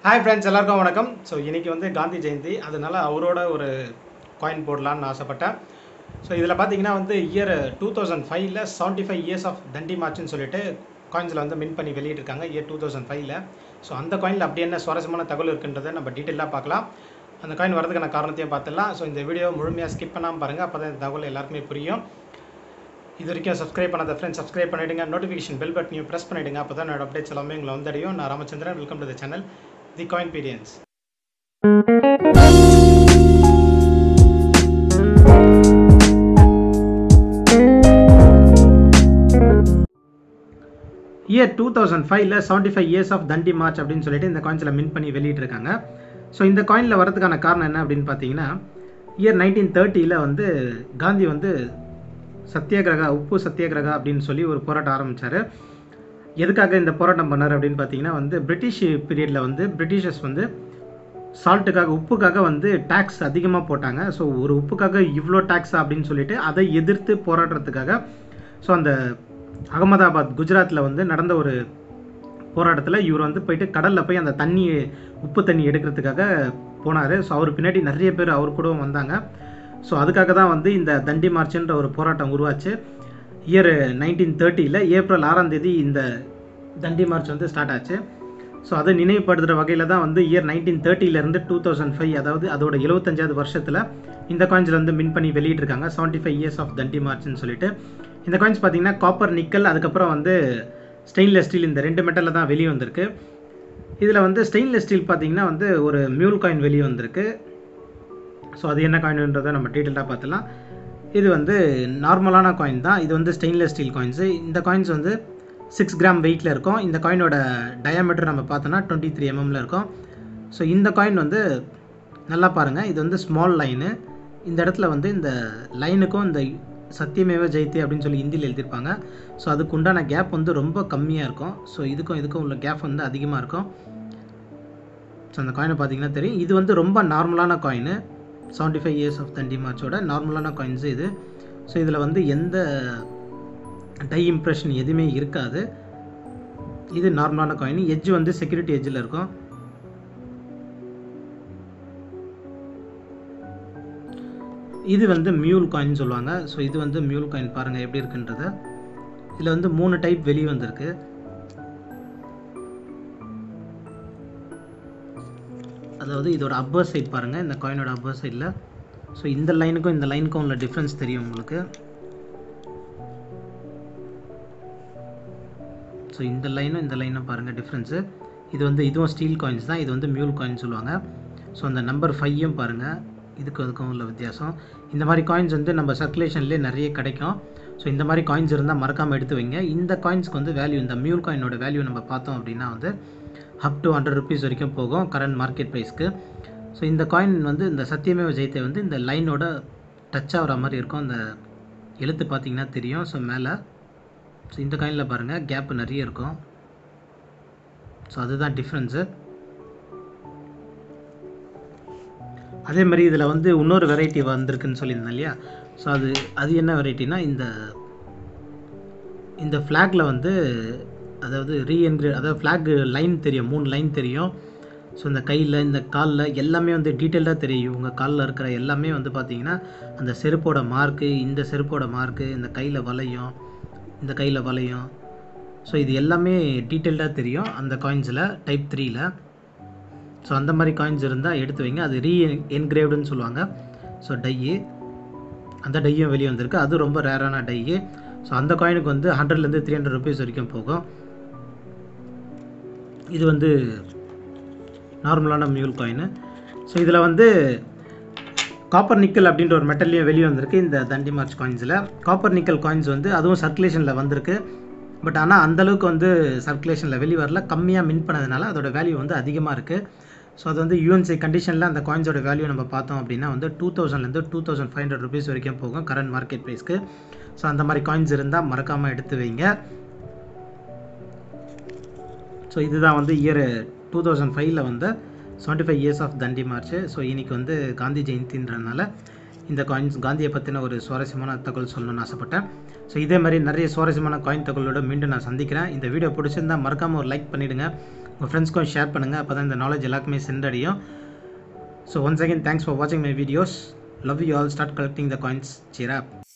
hi friends எல்லாருக்கும் வணக்கம் so இன்றைக்கி வந்து காந்தி ஜெயந்தி அதனால அவரோட ஒரு காயின் போடலான்னு ஆசைப்பட்டேன் ஸோ இதில் பார்த்தீங்கன்னா வந்து இயர் டூ தௌசண்ட் ஃபைவ்ல செவன்ட்டி ஃபைவ் இயர்ஸ் ஆஃப் தண்டி மார்ச்னு சொல்லிட்டு காயின்ஸில் வந்து மின் பண்ணி வெளியிட்டிருக்காங்க இயர் டூ தௌசண்ட் ஃபைவ்ல ஸோ அந்த காயினில் அப்படி என்ன சுவாரஸ்யமான தகவல் இருக்குன்றதை நம்ம டீட்டெயிலாக பார்க்கலாம் அந்த காயின் வரதுக்கான காரணத்தையும் பார்த்துடலாம் ஸோ இந்த வீடியோ முழுமையாக ஸ்கிப் பண்ணாமல் பாருங்கள் அப்போ தான் இந்த தகவல் எல்லாருக்குமே புரியும் இது வரைக்கும் சப்ஸ்கிரைப் பண்ணாத ஃப்ரெண்ட்ஸ் சப்ஸ்கிரைப் பண்ணிவிடுங்க நோட்டிஃபிகேஷன் பெல் பட்டனையும் ப்ரெஸ் பண்ணிவிடுங்க அப்போ தான் என்னோட அப்டேட்ஸ் எல்லாமே உங்களை வந்தடையும் நான் Ramachandran welcome to the channel the coin பீரியன்ஸ் இயர் டூ தௌசண்ட் ஃபைவ்ல seventy five years of Dandi march அப்படின்னு சொல்லிட்டு இந்த காயின்ஸில் மின் பண்ணி வெளியிட்டிருக்காங்க ஸோ இந்த காயினில் வரதுக்கான காரணம் என்ன அப்படின்னு பார்த்தீங்கன்னா இயர் நைன்டீன் தேர்ட்டியில் வந்து காந்தி வந்து சத்தியாகிரகா உப்பு சத்தியாகிரகா அப்படின்னு சொல்லி ஒரு போராட்டம் ஆரம்பித்தார் எதுக்காக இந்த போராட்டம் பண்ணார் அப்படின்னு பார்த்தீங்கன்னா வந்து பிரிட்டிஷ் பீரியடில் வந்து பிரிட்டிஷர்ஸ் வந்து சால்ட்டுக்காக உப்புக்காக வந்து டேக்ஸ் அதிகமாக போட்டாங்க ஸோ ஒரு உப்புக்காக இவ்வளோ டேக்ஸ் அப்படின்னு சொல்லிட்டு அதை எதிர்த்து போராடுறதுக்காக ஸோ அந்த அகமதாபாத் குஜராத்தில் வந்து நடந்த ஒரு போராட்டத்தில் இவர் வந்து போயிட்டு கடலில் போய் அந்த தண்ணி உப்பு தண்ணி எடுக்கிறதுக்காக போனார் ஸோ அவர் பின்னாடி நிறைய பேர் அவர் கூட வந்தாங்க ஸோ அதுக்காக தான் வந்து இந்த தண்டி மார்ச்ன்ற ஒரு போராட்டம் உருவாச்சு இயர் நைன்டீன் தேர்ட்டியில் ஏப்ரல் ஆறாம் தேதி இந்த தண்டி மார்ச் வந்து ஸ்டார்ட் ஆச்சு ஸோ அதை நினைவுபடுத்துகிற வகையில் தான் வந்து இயர் நைன்டீன் தேர்ட்டிலேருந்து டூ தௌசண்ட் ஃபைவ் அதாவது அதோட எழுபத்தஞ்சாவது வருஷத்தில் இந்த காயின்ஸில் வந்து மின் பண்ணி வெளியிட்டிருக்காங்க செவன்ட்டி ஃபைவ் இயர்ஸ் ஆஃப் தண்டி மார்ச்னு சொல்லிட்டு இந்த காயின்ஸ் பார்த்தீங்கன்னா காப்பர் நிக்கல் அதுக்கப்புறம் வந்து ஸ்டெயின்லெஸ் ஸ்டீல் இந்த ரெண்டு மெட்டலில் தான் வெளியே வந்திருக்கு இதில் வந்து ஸ்டெயின்லெஸ் ஸ்டீல் பார்த்தீங்கன்னா வந்து ஒரு மியூல் காயின் வெளியே வந்திருக்கு ஸோ அது என்ன காயின்ன்றதை நம்ம டீட்டெயிலாக பார்த்துலாம் இது வந்து நார்மலான காயின் தான் இது வந்து ஸ்டெயின்லெஸ் ஸ்டீல் காயின்ஸு இந்த காயின்ஸ் வந்து சிக்ஸ் கிராம் வெயிட்டில் இருக்கும் இந்த காயினோட டயாமீட்டர் நம்ம பார்த்தோன்னா டுவெண்ட்டி த்ரீ எம்எம்ல இருக்கும் ஸோ இந்த காயின் வந்து நல்லா பாருங்கள் இது வந்து ஸ்மால் லைனு இந்த இடத்துல வந்து இந்த லைனுக்கும் இந்த சத்தியமேவ ஜெயத்தி அப்படின்னு சொல்லி ஹிந்தியில் எழுதியிருப்பாங்க ஸோ அதுக்கு உண்டான கேப் வந்து ரொம்ப கம்மியாக இருக்கும் ஸோ இதுக்கும் இதுக்கும் உள்ள கேப் வந்து அதிகமாக இருக்கும் ஸோ அந்த காயினை பார்த்தீங்கன்னா தெரியும் இது வந்து ரொம்ப நார்மலான coin seventy five years of Dandi மார்ச்சோட நார்மலான காயின்ஸு இது ஸோ இதில் வந்து எந்த டை இம்ப்ரெஷன் எதுவுமே இருக்காது இது நார்மலான காயின் எட்ஜ் வந்து செக்யூரிட்டி எட்ஜில் இருக்கும் இது வந்து மியூல் காயின் சொல்லுவாங்க ஸோ இது வந்து மியூல் காயின் பாருங்கள் எப்படி இருக்குன்றது இதில் வந்து மூணு டைப் வெளியே வந்திருக்கு அதாவது இதோட அப்பர் சைட் பாருங்கள் இந்த காயினோட அப்பர் சைடில் ஸோ இந்த லைனுக்கும் இந்த லைனுக்கும் உள்ள டிஃப்ரென்ஸ் தெரியும் உங்களுக்கு ஸோ இந்த லைனும் இந்த லைனும் பாருங்கள் டிஃப்ரென்ஸு இது வந்து இதுவும் ஸ்டீல் காயின்ஸ் தான் இது வந்து மியூல் காயின் சொல்லுவாங்க ஸோ அந்த நம்பர் ஃபையும் பாருங்கள் இதுக்கும் அதுக்கும் உள்ள வித்தியாசம் இந்த மாதிரி காயின்ஸ் வந்து நம்ம சர்க்குலேஷன்லேயே நிறைய கிடைக்கும் ஸோ இந்த மாதிரி காயின்ஸ் இருந்தால் மறக்காமல் எடுத்து வைங்க இந்த காயின்ஸ்க்கு வந்து வேல்யூ இந்த மியூல் காயினோட வேல்யூ நம்ம பார்த்தோம் அப்படின்னா வந்து அப் டு ஹண்ட்ரட் ருபீஸ் வரைக்கும் போகும் கரண்ட் மார்க்கெட் ப்ரைஸ்க்கு ஸோ இந்த காயின் வந்து இந்த சத்தியமேவ ஜெயத்தை வந்து இந்த லைனோட டச் ஆகிற மாதிரி இருக்கும் அந்த எழுத்து பார்த்தீங்கன்னா தெரியும் ஸோ மேலே ஸோ இந்த காயினில் பாருங்கள் கேப் நிறைய இருக்கும் ஸோ அதுதான் டிஃப்ரென்ஸு அதே மாதிரி இதில் வந்து இன்னொரு வெரைட்டி வந்திருக்குன்னு சொல்லியிருந்தேன் இல்லையா ஸோ அது அது என்ன வெரைட்டினா இந்த இந்த ஃப்ளாகில் வந்து அதாவது ரீஎன்கிரே அதாவது ஃப்ளாக் லைன் தெரியும் மூணு லைன் தெரியும் ஸோ இந்த கையில் இந்த காலில் எல்லாமே வந்து டீட்டெயில்டாக தெரியும் இவங்க காலில் இருக்கிற எல்லாமே வந்து பார்த்திங்கன்னா அந்த செருப்போட மார்க்கு இந்த செருப்போட மார்க்கு இந்த கையில் வளையும் இந்த கையில் வளையும் ஸோ இது எல்லாமே டீட்டெயில்டாக தெரியும் அந்த காயின்ஸில் டைப் த்ரீயில் ஸோ அந்த மாதிரி காயின்ஸ் இருந்தால் எடுத்து வைங்க அது ரீ என்கிரேவ்டுன்னு சொல்லுவாங்க ஸோ டையு அந்த டையும் வெளியே வந்திருக்கு அது ரொம்ப ரேரான டையு ஸோ அந்த காயினுக்கு வந்து ஹண்ட்ரட்லேருந்து த்ரீ ஹண்ட்ரட் ருபீஸ் வரைக்கும் போகும் இது வந்து நார்மலான மியூல் காயின் ஸோ இதில் வந்து காப்பர் நிக்கல் அப்படின்ற ஒரு மெட்டல்லையும் வெளியே வந்திருக்கு இந்த தண்டி மார்ச் காயின்ஸில் காப்பர் நிக்கல் காயின்ஸ் வந்து அதுவும் சர்க்குலேஷனில் வந்திருக்கு பட் ஆனால் அந்தளவுக்கு வந்து சர்க்குலேஷனில் வெளியே வரல கம்மியாக மின் பண்ணதுனால அதோட வேல்யூ வந்து அதிகமாக இருக்குது ஸோ அது வந்து யூஎன்சி கண்டிஷனில் அந்த காயின்ஸோட வேல்யூ நம்ம பார்த்தோம் அப்படின்னா வந்து டூ தௌசண்ட்லேருந்து two thousand five hundred rupees வரைக்கும் போகும் கரண்ட் மார்க்கெட் ப்ரைஸ்க்கு ஸோ அந்த மாதிரி காயின்ஸ் இருந்தால் மறக்காமல் எடுத்து வைங்க ஸோ இதுதான் வந்து இயர் டூ தௌசண்ட் ஃபைவ்ல வந்து seventy five years of Dandi march so இன்றைக்கி வந்து காந்தி ஜெயந்தின்றனால இந்த காயின்ஸ் காந்தியை பற்றின ஒரு சுவாரஸ்யமான தகவல் சொல்லணும்னு ஆசைப்பட்டேன் ஸோ இதே மாதிரி நிறைய சுவாரஸ்யமான காயின் தகவலோட மீண்டும் நான் சந்திக்கிறேன் இந்த வீடியோ பிடிச்சிருந்தா மறக்காமல் ஒரு லைக் பண்ணிவிடுங்க உங்கள் ஃப்ரெண்ட்ஸ்க்கும் ஷேர் பண்ணுங்கள் அப்போ தான் இந்த நாலேஜ் எல்லாருக்குமே சென்றடையும் so once again thanks for வாட்சிங் my videos love you all start collecting the coins cheer up